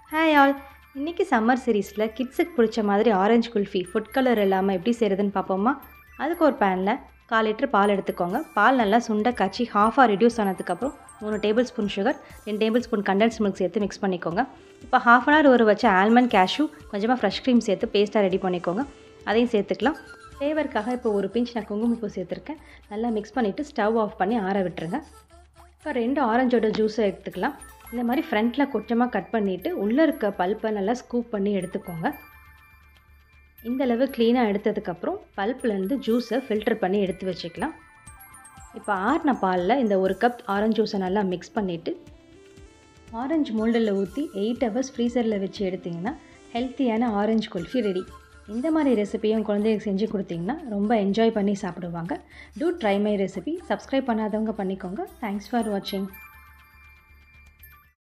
hi all இன்றைக்கி summer சீரீஸில் கிட்ஸுக்கு பிடிச்ச மாதிரி ஆரஞ்சு குல்ஃபி ஃபுட் கலர் இல்லாமல் எப்படி செய்கிறதுன்னு பார்ப்போமா அதுக்கு ஒரு பேனில் கால் லிட்டர் பால் எடுத்துக்கோங்க பால் நல்லா சுண்ட காய்ச்சி ஹாஃபாக ரெடியூஸ் ஆனதுக்கப்புறம் மூணு டேபிள் ஸ்பூன் சுகர் ரெண்டு டேபிள் ஸ்பூன் கண்டென்ஸ் மில்க் சேர்த்து மிக்ஸ் பண்ணிக்கோங்க இப்போ ஹாஃப் அன் ஹவர் ஊற வச்ச ஆல்மண்ட் கேஷ்யூ கொஞ்சமாக ஃப்ரெஷ் க்ரீம் சேர்த்து பேஸ்ட்டாக ரெடி பண்ணிக்கோங்க அதையும் சேர்த்துக்கலாம் ஃப்ளேவருக்காக இப்போ ஒரு பிஞ்ச் நான் குங்குமப்பூ சேர்த்துருக்கேன் நல்லா மிக்ஸ் பண்ணிவிட்டு ஸ்டவ் ஆஃப் பண்ணி ஆற விட்டுருங்க இப்போ ரெண்டு ஆரஞ்சோட ஜூஸை எடுத்துக்கலாம் இந்த மாதிரி ஃப்ரண்ட்டில் கொஞ்சமாக கட் பண்ணிவிட்டு உள்ளே இருக்க பல்ப்பை நல்லா ஸ்கூப் பண்ணி எடுத்துக்கோங்க இந்த அளவு க்ளீனாக எடுத்ததுக்கப்புறம் பல்ப்லேருந்து ஜூஸை ஃபில்டர் பண்ணி எடுத்து வச்சுக்கலாம் இப்போ ஆறின பாலில் இந்த ஒரு கப் ஆரஞ்சு ஜூஸை நல்லா மிக்ஸ் பண்ணிவிட்டு ஆரஞ்சு மோல்டில் ஊற்றி எயிட் ஹவர்ஸ் ஃப்ரீசரில் வச்சு எடுத்திங்கன்னா ஹெல்த்தியான ஆரஞ்சு குல்ஃபி ரெடி இந்த மாதிரி ரெசிபியும் குழந்தைகளுக்கு செஞ்சு கொடுத்தீங்கன்னா ரொம்ப என்ஜாய் பண்ணி சாப்பிடுவாங்க do try my recipe subscribe பண்ணாதவங்க பண்ணிக்கோங்க தேங்க்ஸ் ஃபார் வாட்சிங்